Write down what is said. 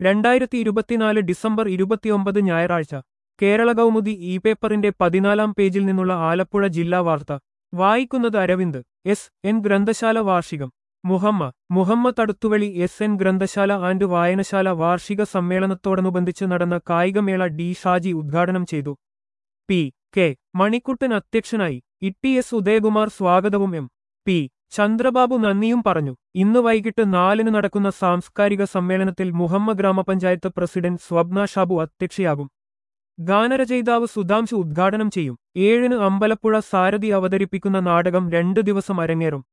രണ്ടായിരത്തി ഇരുപത്തിനാല് ഡിസംബർ ഇരുപത്തിയൊമ്പത് ഞായറാഴ്ച കേരള കൗമുദി ഇ പേപ്പറിന്റെ പതിനാലാം പേജിൽ നിന്നുള്ള ആലപ്പുഴ ജില്ലാ വാർത്ത വായിക്കുന്നത് അരവിന്ദ് എസ് എൻ ഗ്രന്ഥശാല വാർഷികം മുഹമ്മ മുഹമ്മദ് അടുത്തുവളി എസ് എൻ ഗ്രന്ഥശാല ആൻഡ് വായനശാല വാർഷിക സമ്മേളനത്തോടനുബന്ധിച്ച് നടന്ന കായികമേള ഡി ഷാജി ഉദ്ഘാടനം ചെയ്തു പി കെ മണിക്കുട്ടൻ അധ്യക്ഷനായി ഇ എസ് ഉദയകുമാർ സ്വാഗതവും എം പി ചന്ദ്രബാബു നന്ദിയും പറഞ്ഞു ഇന്ന് വൈകിട്ട് നാലിന് നടക്കുന്ന സാംസ്കാരിക സമ്മേളനത്തിൽ മുഹമ്മ ഗ്രാമപഞ്ചായത്ത് പ്രസിഡന്റ് സ്വപ്ന ഷാബു അധ്യക്ഷയാകും ഗാനരചയിതാവ് സുധാംശു ഉദ്ഘാടനം ചെയ്യും ഏഴിന് അമ്പലപ്പുഴ സാരഥി അവതരിപ്പിക്കുന്ന നാടകം രണ്ടു ദിവസം അരങ്ങേറും